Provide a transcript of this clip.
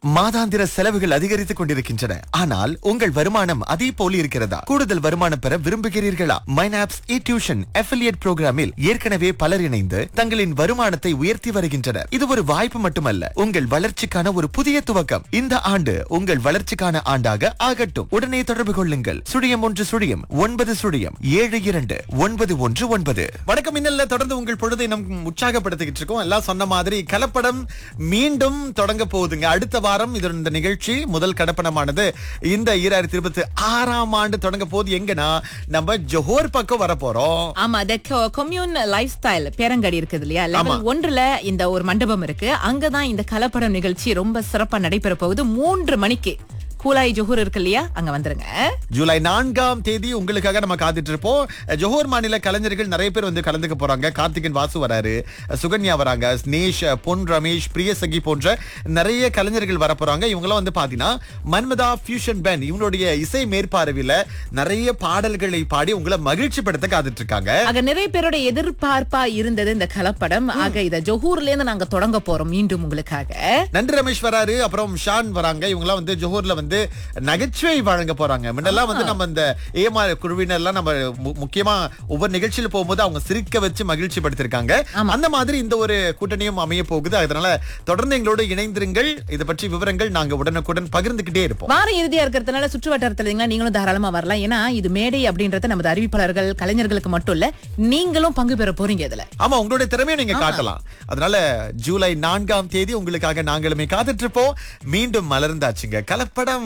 மாதாந்திர செலவுகள் அதிகரித்துக் கொண்டிருக்கின்றன ஆனால் உங்கள் வருமானம் அதே போல் இருக்கிறதா கூடுதல் வருமானம் பெற விரும்புகிறீர்களா மைனாப்ஸ் இ டியூஷன் அஃபிலியேட் புரோகிராமில் ஏற்கனவே பலர் இணைந்து தங்களின் வருமானத்தை உயர்த்தி வருகின்றனர் இது ஒரு வாய்ப்பு மட்டுமல்ல உங்கள் வளர்ச்சிக்கான ஒரு புதிய துவக்கம் இந்த ஆண்டு உங்கள் வளர்ச்சிக்கான ஆண்டாக ஆகட்டும் உடனே தொடர்பு கொள்ளுங்கள் சுழியம் ஒன்று சுழியம் ஒன்பது சுழியம் ஏழு இரண்டு ஒன்பது ஒன்று ஒன்பது வணக்கம் இன்னல்ல தொடர்ந்து உங்கள் பொழுதை நம் உற்சாகப்படுத்திக்கிட்டு இருக்கோம் எல்லாம் சொன்ன மாதிரி கலப்படம் மீண்டும் தொடங்க போகுதுங்க அடுத்த வாரம் இது இந்த நிகழ்ச்சி முதல் கடப்படமானது இந்த ஈராயிரத்தி இருபத்தி ஆறாம் ஆண்டு தொடங்க போகுது எங்கன்னா நம்ம ஜோஹர் பக்கம் வர போறோம் ஆமா the கொம்யூன் லைஃப் ஸ்டைல் பேரங்காடி இருக்குது இல்லையா ஆமா. லெவல் ஒன்றுல இந்த ஒரு மண்டபம் இருக்கு அங்கதான் இந்த கலப்படம் நிகழ்ச்சி ரொம்ப சிறப்பா நடைபெற போகுது மூன்று மணிக்கு கூலாய் ஜோஹூர் இருக்கு இல்லையா அங்க வந்துருங்க ஜூலை நான்காம் தேதி உங்களுக்காக நம்ம காத்துட்டு இருப்போம் ஜோஹர் மாநில கலைஞர்கள் நிறைய பேர் வந்து கலந்துக்க போறாங்க கார்த்திகன் வாசு வராரு சுகன்யா வராங்க ஸ்னேஷ் பொன் ரமேஷ் பிரியசகி போன்ற நிறைய கலைஞர்கள் வர போறாங்க இவங்களாம் வந்து பாத்தீங்கன்னா மன்மதா ஃபியூஷன் பேண்ட் இவங்களுடைய இசை மேற்பார்வையில நிறைய பாடல்களை பாடி உங்களை மகிழ்ச்சிப்படுத்த காத்துட்டு இருக்காங்க அங்க நிறைய பேரோட எதிர்பார்ப்பா இருந்தது இந்த கலப்படம் ஆக இத ஜோஹூர்ல இருந்து நாங்க தொடங்க போறோம் மீண்டும் உங்களுக்காக நன்றி ரமேஷ் வராரு அப்புறம் ஷான் வராங்க இவங்கலாம் வந்து ஜோஹர்ல வந்து நகைச்சுவை வழங்க போறாங்க முன்னெல்லாம் வந்து நம்ம இந்த ஏமாறு குழுவினர்லாம் நம்ம மு- முக்கியமா ஒவ்வொரு நிகழ்ச்சியில போகும்போது அவங்க சிரிக்க வச்சு மகிழ்ச்சி படுத்திருக்காங்க அந்த மாதிரி இந்த ஒரு கூட்டணியும் அமைய போகுது அதனால தொடர்ந்து எங்களோடு இணைந்திருங்கள் இதை பற்றி விவரங்கள் நாங்க உடனுக்குடன் பகிர்ந்துகிட்டே இருப்போம் வார இறுதியா இருக்கிறதுனால சுற்று வட்டாரத்துல இருந்தீங்களா நீங்களும் தாராளமா வரலாம் ஏன்னா இது மேடை அப்படின்றது நமது அறிவிப்பாளர்கள் கலைஞர்களுக்கு மட்டும் இல்ல நீங்களும் பங்கு பெற போறீங்க இதுல ஆமா உங்களுடைய திறமையை நீங்க காட்டலாம் அதனால ஜூலை நான்காம் தேதி உங்களுக்காக நாங்களுமே காத்துட்டு இருப்போம் மீண்டும் மலர்ந்தாச்சுங்க கலப்படம்